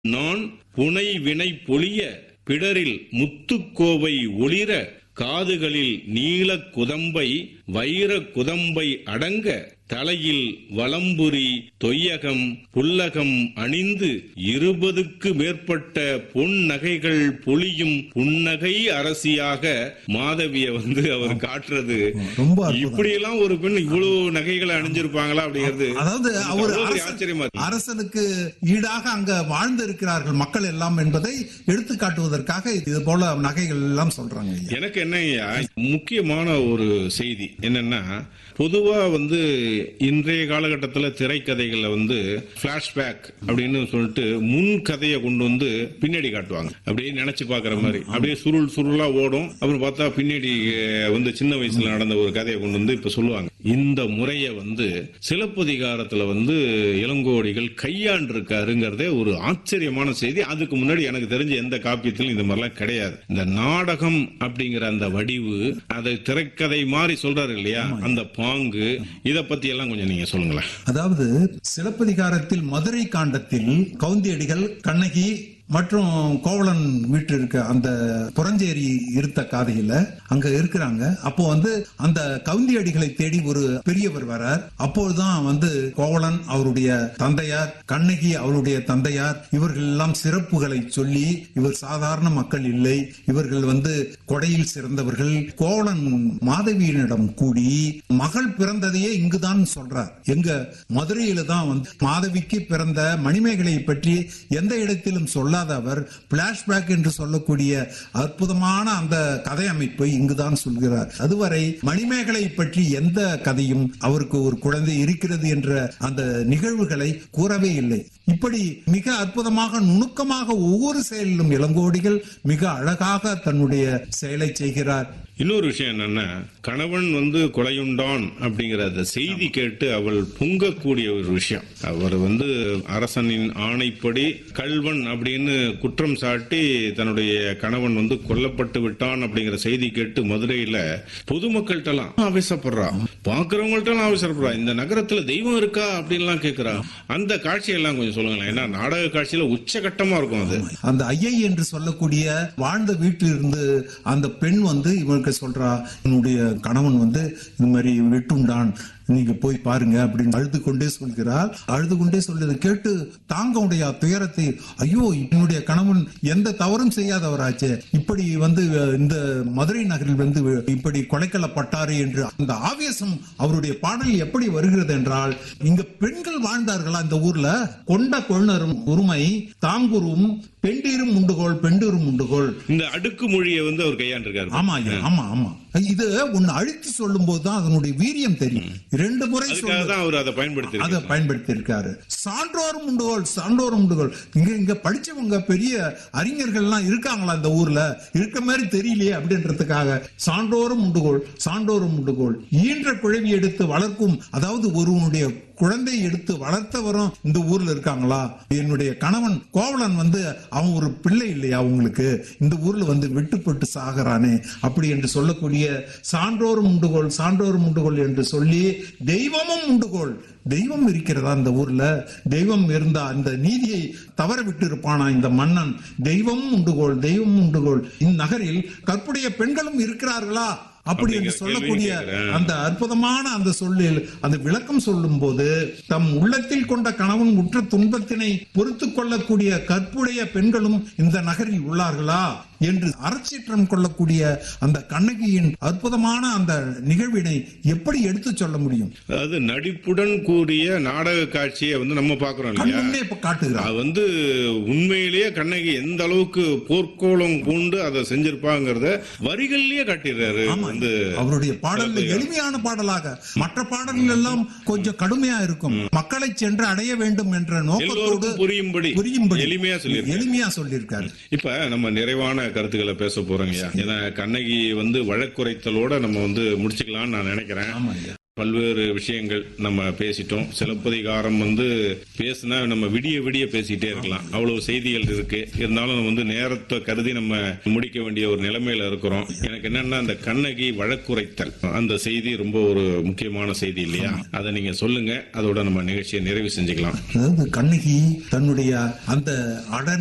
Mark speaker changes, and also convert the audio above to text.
Speaker 1: நான் புனை வினை பொழிய பிடரில் முத்துக்கோவை ஒளிர காதுகளில் நீலக் குதம்பை வைர குதம்பை அடங்க தலையில் வலம்புரி தொய்யகம் புல்லகம் அணிந்து இருபதுக்கு மேற்பட்ட பொன் நகைகள் பொழியும் புன்னகை அரசியாக மாதவிய வந்து அவர் காட்டுறது
Speaker 2: ரொம்ப அற்புதம்.
Speaker 1: இப்படியெல்லாம் ஒரு பெண் இவ்வளவு நகைகளை அணிஞ்சிருப்பாங்களா அப்படிங்கிறது
Speaker 2: அதாவது அவர்
Speaker 1: அவ்வளவு பெரிய
Speaker 2: அரச-
Speaker 1: ஆச்சரியமா இருக்கு
Speaker 2: அரசனுக்கு ஈடாக அங்க வாழ்ந்து இருக்கிறார்கள் மக்கள் எல்லாம் என்பதை எடுத்து காட்டுவதற்காக இது போல நகைகள் எல்லாம் சொல்றாங்க ஐயா.
Speaker 1: எனக்கு என்னய்யா முக்கியமான ஒரு செய்தி என்னன்னா பொதுவா வந்து இன்றைய காலகட்டத்துல திரைக்கதைகள்ல வந்து பிளாஷ்பேக் அப்படின்னு சொல்லிட்டு முன் கதையை கொண்டு வந்து பின்னாடி காட்டுவாங்க அப்படியே நினைச்சு பாக்குற மாதிரி அப்படியே சுருள் சுருளா ஓடும் அப்புறம் பார்த்தா பின்னாடி அஹ், வந்து சின்ன வயசுல நடந்த ஒரு கதையை கொண்டு வந்து இப்ப சொல்லுவாங்க இந்த முறையை வந்து சிலப்பதிகாரத்துல வந்து இளங்கோடிகள் கையாண்டிருக்காருங்கிறதே ஒரு ஆச்சரியமான செய்தி அதுக்கு முன்னாடி எனக்கு தெரிஞ்ச எந்த காப்பியத்திலும் இந்த மாதிரிலாம் கிடையாது இந்த நாடகம் அப்படிங்கிற அந்த வடிவு அதை திரைக்கதை மாதிரி சொல்றாரு இல்லையா அந்த பாங்கு இத பத்தி எல்லாம் கொஞ்சம் நீங்க சொல்லுங்களேன்
Speaker 2: அதாவது சிலப்பதிகாரத்தில் மதுரை காண்டத்தில் கவுந்தியடிகள் கண்ணகி மற்றும் கோவலன் வீட்டு இருக்க அந்த புறஞ்சேரி இருத்த காதையில அங்க இருக்கிறாங்க அப்போ வந்து அந்த கவுந்தியடிகளை தேடி ஒரு பெரியவர் வரார் அப்போதுதான் வந்து கோவலன் அவருடைய தந்தையார் கண்ணகி அவருடைய தந்தையார் இவர்கள் எல்லாம் சிறப்புகளை சொல்லி இவர் சாதாரண மக்கள் இல்லை இவர்கள் வந்து கொடையில் சிறந்தவர்கள் கோவலன் மாதவியினிடம் கூடி மகள் பிறந்ததையே இங்குதான் சொல்றார் எங்க மதுரையில தான் வந்து மாதவிக்கு பிறந்த மணிமேகலை பற்றி எந்த இடத்திலும் சொல்லாத அவர் பிளாஷ்பேக் என்று சொல்லக்கூடிய அற்புதமான அந்த கதை அமைப்பை இங்குதான் சொல்கிறார் அதுவரை மணிமேகலை பற்றி எந்த கதையும் அவருக்கு ஒரு குழந்தை இருக்கிறது என்ற அந்த நிகழ்வுகளை கூறவே இல்லை இப்படி மிக அற்புதமாக நுணுக்கமாக ஒவ்வொரு செயலிலும் இளங்கோடிகள் மிக அழகாக தன்னுடைய செயலை செய்கிறார்
Speaker 1: இன்னொரு விஷயம் என்னன்னா கணவன் வந்து கொலையுண்டான் அப்படிங்கிற அந்த செய்தி கேட்டு அவள் பொங்கக்கூடிய ஒரு விஷயம் அவர் வந்து அரசனின் ஆணைப்படி கல்வன் அப்படின்னு குற்றம் சாட்டி தன்னுடைய கணவன் வந்து கொல்லப்பட்டு விட்டான் அப்படிங்கிற செய்தி கேட்டு மதுரையில பொதுமக்கள்கிட்ட எல்லாம் ஆவேசப்படுறா பாக்குறவங்கள்ட்ட எல்லாம் ஆவேசப்படுறா இந்த நகரத்துல தெய்வம் இருக்கா அப்படின்லாம் கேக்குறா அந்த காட்சியெல்லாம் கொஞ்சம் சொல்லுங்களேன் ஏன்னா நாடக காட்சியில உச்சகட்டமா இருக்கும் அது
Speaker 2: அந்த ஐயை என்று சொல்லக்கூடிய வாழ்ந்த வீட்டில் இருந்து அந்த பெண் வந்து இவனுக்கு சொல்றா என்னுடைய கணவன் வந்து இந்த மாதிரி வெட்டுண்டான் நீங்க போய் பாருங்க அப்படின்னு அழுது கொண்டே சொல்கிறார் அழுது கொண்டே சொல்றதை கேட்டு தாங்க உடைய துயரத்தை ஐயோ என்னுடைய கணவன் எந்த தவறும் செய்யாதவராச்சே இப்படி வந்து அஹ், இந்த மதுரை நகரில் வந்து இப்படி கொலைக்கலப்பட்டாரு என்று அந்த ஆவேசம் அவருடைய பாடல் எப்படி வருகிறது என்றால் இங்க பெண்கள் வாழ்ந்தார்களா இந்த ஊர்ல கொண்ட கொழுனரும் உரிமை தாங்குரும் பெண்டீரும் உண்டுகோள் பெண்டீரும் உண்டுகோள்
Speaker 1: இந்த அடுக்கு மொழியை வந்து அவர் கையாண்டிருக்காரு
Speaker 2: ஆமா ஐயா ஆமா ஆமா இது ஒன்னு அழித்து சொல்லும் போதுதான் அதனுடைய வீரியம் தெரியும் இரண்டு முறை
Speaker 1: அதுக்காக
Speaker 2: சொல்லு
Speaker 1: தான் அவர் அதை பயன்படுத்தி
Speaker 2: அதை பயன்படுத்தி இருக்காரு சான்றோரும் உண்டுகோள் சான்றோரும் உண்டுகோள் இங்க இங்க படிச்சவங்க பெரிய அறிஞர்கள்லாம் இருக்காங்களா இந்த ஊர்ல இருக்க மாதிரி தெரியலையே அப்படின்றதுக்காக சான்றோரும் உண்டுகோள் சான்றோரும் உண்டுகோள் ஈன்ற குழவி எடுத்து வளர்க்கும் அதாவது ஒருவனுடைய குழந்தை எடுத்து வளர்த்தவரும் இந்த ஊர்ல இருக்காங்களா என்னுடைய கணவன் கோவலன் வந்து அவன் ஒரு பிள்ளை இல்லையா அவங்களுக்கு இந்த ஊர்ல வந்து வெட்டுப்பட்டு சாகிறானே அப்படி என்று சொல்லக்கூடிய சான்றோரும் உண்டுகோள் சான்றோரும் உண்டுகோள் என்று சொல்லி தெய்வமும் உண்டுகோள் தெய்வம் இருக்கிறதா இந்த ஊர்ல தெய்வம் இருந்தா இந்த நீதியை தவற விட்டு இருப்பானா இந்த மன்னன் தெய்வமும் உண்டுகோள் தெய்வமும் உண்டுகோள் இந்நகரில் கற்புடைய பெண்களும் இருக்கிறார்களா அப்படி என்று
Speaker 1: அப்படிங்கிற
Speaker 2: சொல்லக்கூடிய
Speaker 1: கேள்வியும் கேட்கிறேன்.
Speaker 2: அந்த அற்புதமான அந்த சொல்லில் அந்த விளக்கம் சொல்லும் போது தம் உள்ளத்தில் கொண்ட கணவன் உற்ற துன்பத்தினை பொறுத்து கொள்ளக்கூடிய கற்புடைய பெண்களும் இந்த நகரில் உள்ளார்களா என்று அறச்சீற்றம் கொள்ளக்கூடிய அந்த கண்ணகியின் அற்புதமான அந்த நிகழ்வினை எப்படி எடுத்து சொல்ல முடியும்
Speaker 1: அதாவது நடிப்புடன் கூடிய நாடக காட்சியை வந்து நம்ம பாக்குறோம்
Speaker 2: கண்
Speaker 1: இல்லையா
Speaker 2: முன்னே இப்ப காட்டுகிறார்
Speaker 1: அது வந்து உண்மையிலேயே கண்ணகி எந்த அளவுக்கு போர்க்கோளம் பூண்டு அதை செஞ்சிருப்பாங்கிறத வரிகள்லயே காட்டிடுறாரு
Speaker 2: ஆமா
Speaker 1: வந்து
Speaker 2: அவருடைய பாடல்கள் எளிமையான பாடலாக மற்ற பாடல்கள் எல்லாம் கொஞ்சம் கடுமையா இருக்கும் மக்களை சென்று அடைய வேண்டும் என்ற நோக்கத்தோடு
Speaker 1: எல்லோருக்கும் புரியும்படி
Speaker 2: புரியும்படி
Speaker 1: எளிமையா சொல்லியிருக்காரு
Speaker 2: எளிமையா சொல்லியிருக்காரு
Speaker 1: இப்ப நம்ம நிறைவான கருத்துக்களை பேச போறோங்க ஏன்னா கண்ணகி வந்து வழக்குரைத்தலோட நம்ம வந்து முடிச்சுக்கலாம்னு நான் நினைக்கிறேன்
Speaker 2: ஆமா ஐயா
Speaker 1: பல்வேறு விஷயங்கள் நம்ம பேசிட்டோம் சிலப்பதிகாரம் வந்து பேசினா நம்ம விடிய விடிய பேசிட்டே இருக்கலாம் அவ்வளவு செய்திகள் இருக்கு இருந்தாலும் நம்ம வந்து நேரத்தை கருதி நம்ம முடிக்க வேண்டிய ஒரு நிலைமையில இருக்கிறோம் எனக்கு என்னன்னா அந்த கண்ணகி வழக்குரைத்தல் அந்த செய்தி ரொம்ப ஒரு முக்கியமான செய்தி இல்லையா அதை நீங்க சொல்லுங்க அதோட நம்ம நிகழ்ச்சியை நிறைவு செஞ்சுக்கலாம்
Speaker 2: அதாவது கண்ணகி தன்னுடைய அந்த அடர்